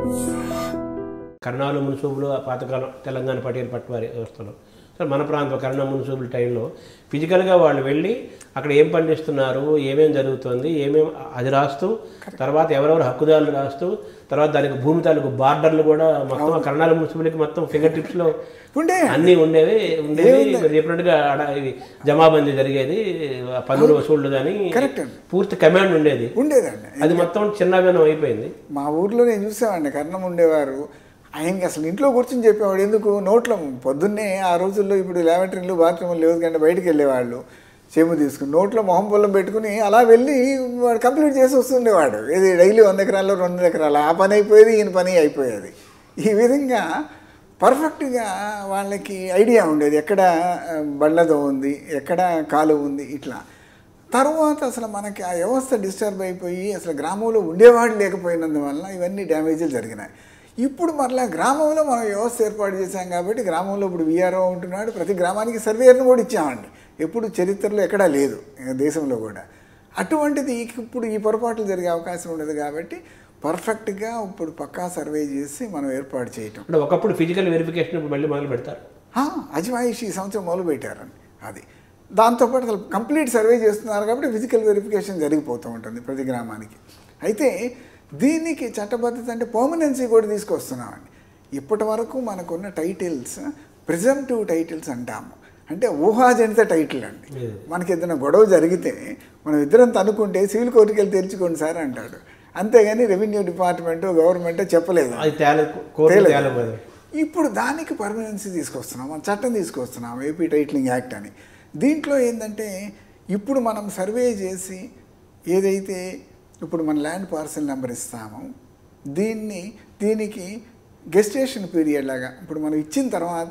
కర్ణాలు మున్సూబులు ఆ పాతకాలం తెలంగాణ పటేల్ పట్వారి వ్యవస్థలో సో మన ప్రాంతం కర్ణ మున్సూబుల టైంలో ఫిజికల్గా వాళ్ళు వెళ్ళి అక్కడ ఏం పండిస్తున్నారు ఏమేం జరుగుతుంది ఏమేం అది రాస్తూ తర్వాత ఎవరెవరు హక్కుదారులు రాస్తూ తర్వాత దానికి భూమి తాలూకు బార్డర్లు కూడా మొత్తం ఆ కర్ణాల మున్సిపల్కి మొత్తం ఫింగర్ టిప్స్లో ఉండే అన్నీ ఉండేవి ఉండేవి మీరు చెప్పినట్టుగా ఆడ ఇది జమాబందీ జరిగేది ఆ పన్నులు వసూళ్ళు కానీ Correct అండి. పూర్తి కమాండ్ ఉండేది ఉండేదండి అది మొత్తం చిన్నగానం అయిపోయింది మా ఊర్లో నేను చూసామండి కర్ణం ఉండేవారు ఆయనకి అసలు ఇంట్లో కూర్చొని చెప్పేవాడు ఎందుకు నోట్లో పొద్దున్నే ఆ రోజుల్లో ఇప్పుడు ల్యాబరేటరీలు బాత్రూమ్లు లేవు కానీ బయటికి వెళ్ళేవాళ్ళు చేము తీసుకుని నోట్లో మొహం పొలం పెట్టుకుని అలా వెళ్ళి వాడు కంప్లీట్ చేసి వస్తుండేవాడు ఇది డైలీ వంద ఎకరాల్లో రెండు ఎకరాలు ఆ పని అయిపోయేది ఈయన పని అయిపోయేది ఈ విధంగా పర్ఫెక్ట్గా వాళ్ళకి ఐడియా ఉండేది ఎక్కడ ఆ, బళ్ళదో ఉంది ఎక్కడ కాలువ ఉంది ఇట్లా తర్వాత అసలు మనకి ఆ వ్యవస్థ డిస్టర్బ్ అయిపోయి అసలు గ్రామంలో ఉండేవాడు లేకపోయినందువల్ల ఇవన్నీ డ్యామేజ్లు జరిగినాయి ఇప్పుడు మరలా గ్రామంలో మనం వ్యవస్థ ఏర్పాటు చేశాం కాబట్టి గ్రామంలో ఇప్పుడు విఆర్ఓ ఉంటున్నాడు ప్రతి గ్రామానికి సర్వేయర్ను కూడా ఇచ్చామండి ఎప్పుడు చరిత్రలో ఎక్కడా లేదు ఏ దేశంలో కూడా అటువంటిది ఇప్పుడు ఈ పొరపాట్లు జరిగే అవకాశం ఉండదు కాబట్టి పర్ఫెక్ట్గా ఇప్పుడు పక్కా సర్వే చేసి మనం ఏర్పాటు చేయటం అంటే ఒకప్పుడు ఫిజికల్ వెరిఫికేషన్ ఇప్పుడు మళ్ళీ మొదలు పెడతారు ఆ, అజమాయిషి ఈ సంవత్సరం మొదలు పెట్టారండి అది దాంతోపాటు అసలు కంప్లీట్ సర్వే చేస్తున్నారు కాబట్టి ఫిజికల్ వెరిఫికేషన్ జరిగిపోతూ ఉంటుంది ప్రతి గ్రామానికి అయితే దీనికి చట్టబద్ధత అంటే పర్మనెన్సీ కూడా తీసుకొస్తున్నామండి ఇప్పటి వరకు మనకున్న టైటిల్స్ ప్రిజంటివ్ టైటిల్స్ అంటాము అంటే ఊహాజనిత టైటిల్ అండి మనకి ఏదైనా గొడవ జరిగితే మనం ఇద్దరం తనుకుంటే సివిల్ కోర్టుకి వెళ్ళి తెరుచుకోండి సార్ అంటాడు అంతేగాని రెవెన్యూ డిపార్ట్మెంట్ గవర్నమెంట్ చెప్పలేదు అది తేల కోర్టు తేలేదు. తేలబోదు ఇప్పుడు దానికి పర్మనెన్సీ తీసుకొస్తున్నాం మన చట్టం తీసుకొస్తున్నాం ఏపీ టైటిలింగ్ యాక్ట్ అని దీంట్లో ఏంటంటే ఇప్పుడు మనం సర్వే చేసి ఏదైతే ఇప్పుడు మన ల్యాండ్ పార్సల్ నెంబర్ ఇస్తామో దీన్ని దీనికి గెస్టేషన్ పీరియడ్ లాగా ఇప్పుడు మనం ఇచ్చిన తర్వాత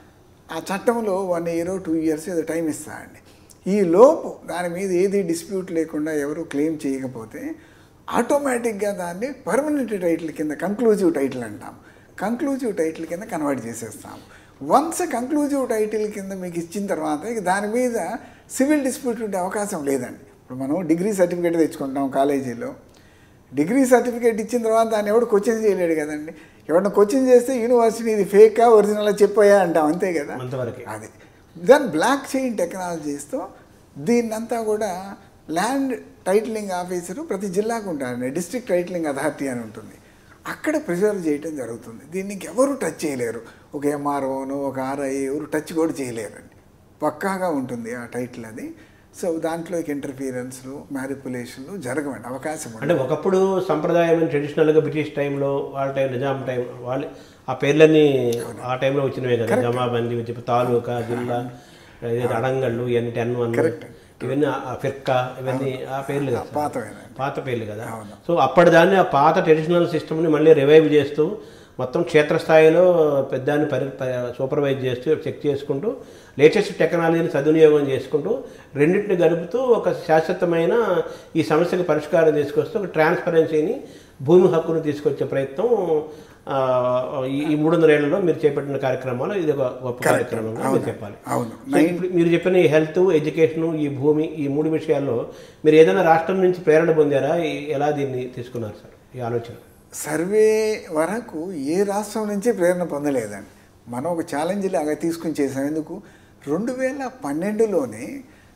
ఆ చట్టంలో వన్ ఇయర్ టూ ఇయర్స్ ఏదో టైం ఇస్తారండి ఈ లోపు దాని మీద ఏది డిస్ప్యూట్ లేకుండా ఎవరు క్లెయిమ్ చేయకపోతే ఆటోమేటిక్గా దాన్ని పర్మనెంట్ టైటిల్ కింద కంక్లూజివ్ టైటిల్ అంటాం కంక్లూజివ్ టైటిల్ కింద కన్వర్ట్ చేసేస్తాం వన్స్ కంక్లూజివ్ టైటిల్ కింద మీకు ఇచ్చిన తర్వాత ఇక దాని మీద సివిల్ డిస్ప్యూట్ ఉండే అవకాశం లేదండి ఇప్పుడు మనం డిగ్రీ సర్టిఫికేట్ తెచ్చుకుంటాం కాలేజీలో డిగ్రీ సర్టిఫికేట్ ఇచ్చిన తర్వాత దాన్ని ఎవడు క్వశ్చన్ చేయలేడు కదండి ఎవరిని క్వశ్చన్ చేస్తే యూనివర్సిటీ ఇది ఫేకా ఒరిజినల్ చెప్పాయా అంటాం అంతే కదా అంతవరకే అది దాని బ్లాక్ చైన్ టెక్నాలజీస్తో దీన్నంతా కూడా ల్యాండ్ టైటిలింగ్ ఆఫీసరు ప్రతి జిల్లాకు ఉంటారండి డిస్ట్రిక్ట్ టైటిలింగ్ అథారిటీ అని ఉంటుంది అక్కడ ప్రిజర్వ్ చేయటం జరుగుతుంది దీన్ని ఎవరు టచ్ చేయలేరు ఒక ఎంఆర్ఓను ఒక ఆర్ఐ ఎవరు టచ్ కూడా చేయలేరండి పక్కాగా ఉంటుంది ఆ టైటిల్ అది సో దాంట్లోకి ఇంటర్ఫీరెన్స్లు మ్యారిపులేషన్లు జరగవండి అవకాశం ఉండదు అంటే ఒకప్పుడు సంప్రదాయమైన ట్రెడిషనల్గా బ్రిటిష్ టైంలో వాళ్ళ టైం నిజాం టైం వాళ్ళు ఆ పేర్లన్నీ ఆ టైంలో వచ్చినవే కదా జమాబందీ వచ్చి తాలూకా జిల్లా ఏదైతే అడంగళ్ళు ఇవన్నీ టెన్ వన్ ఇవన్నీ ఆ- ఆ ఫిర్కా ఇవన్నీ ఆ పేర్లు కదా సార్. పాతవేనా పాత పేర్లు కదా అవును. సో అప్పటిదాన్ని ఆ పాత ట్రెడిషనల్ సిస్టమ్ని మళ్ళీ రివైవ్ చేస్తూ మొత్తం క్షేత్రస్థాయిలో పెద్దాన్ని పరి ప- సూపర్వైజ్ చేస్తూ చెక్ చేసుకుంటూ లేటెస్ట్ టెక్నాలజీని సద్వినియోగం చేసుకుంటూ రెండింటిని గడుపుతూ ఒక శాశ్వతమైన ఈ సమస్యకు పరిష్కారం తీసుకొస్తూ ఒక ట్రాన్స్పరెన్సీని భూమి హక్కును తీసుకొచ్చే ప్రయత్నం ఆ, ఈ ఈ మూడు వందల ఏళ్లలో మీరు చేపట్టిన కార్యక్రమాలు ఇది ఒక గొప్ప కార్యక్రమంగా మీరు చెప్పాలి అవును సో ఇప్పుడు మీరు చెప్పిన ఈ హెల్త్ ఎడ్యుకేషన్ ఈ భూమి ఈ మూడు విషయాల్లో మీరు ఏదైనా రాష్ట్రం నుంచి ప్రేరణ పొందారా ఈ- ఎలా దీన్ని తీసుకున్నారు సార్ ఈ ఆలోచన సర్వే వరకు ఏ రాష్ట్రం నుంచి ప్రేరణ పొందలేదండి మనం ఒక ఛాలెంజ్ లాగా తీసుకుని చేసాం ఎందుకు రెండు వేల పన్నెండులోనే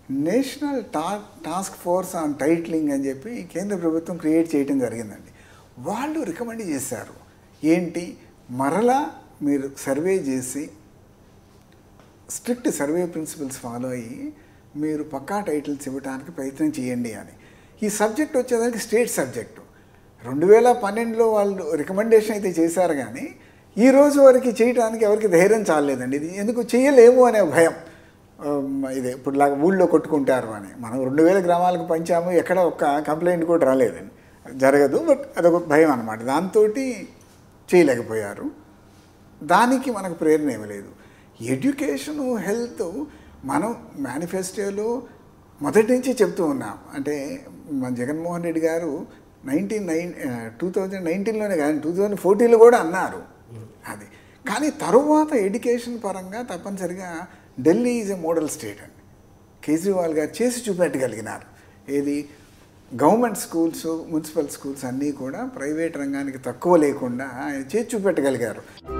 నేషనల్ టా టాస్క్ ఫోర్స్ ఆన్ టైటిలింగ్ అని చెప్పి కేంద్ర ప్రభుత్వం క్రియేట్ చేయడం జరిగిందండి వాళ్ళు రికమెండ్ చేశారు ఏంటి మరలా మీరు సర్వే చేసి స్ట్రిక్ట్ సర్వే ప్రిన్సిపల్స్ ఫాలో అయ్యి మీరు పక్కా టైటిల్స్ ఇవ్వడానికి ప్రయత్నం చేయండి అని ఈ సబ్జెక్ట్ వచ్చేదానికి స్టేట్ సబ్జెక్టు రెండు వేల పన్నెండులో వాళ్ళు రికమెండేషన్ అయితే చేశారు కానీ ఈ రోజు వరకు చేయడానికి ఎవరికి ధైర్యం చాలేదండి ఇది ఎందుకు చేయలేము అనే భయం ఉమ్, ఇది ఇప్పుడు లాగా ఊళ్ళో కొట్టుకుంటారు అని మనం రెండు వేల గ్రామాలకు పంచాము ఎక్కడ ఒక్క కంప్లైంట్ కూడా రాలేదండి జరగదు బట్ అదొక భయం అనమాట దాంతో చేయలేకపోయారు దానికి మనకు ప్రేరణ ఇవ్వలేదు ఎడ్యుకేషను హెల్త్ మనం మేనిఫెస్టోలో మొదటి నుంచి చెప్తూ ఉన్నాం అంటే మన జగన్మోహన్ రెడ్డి గారు నైన్టీన్ నైన్ టూ థౌజండ్ నైన్టీన్లోనే కానీ టూ థౌజండ్ ఫోర్టీన్లో కూడా అన్నారు అది కానీ తరువాత ఎడ్యుకేషన్ పరంగా తప్పనిసరిగా Delhi is a model state అండి కేజ్రీవాల్ గారు చేసి చూపెట్టగలిగినారు ఏది గవర్నమెంట్ స్కూల్స్ మున్సిపల్ స్కూల్స్ అన్నీ కూడా ప్రైవేట్ రంగానికి తక్కువ లేకుండా ఆయన చేసి చూపెట్టగలిగారు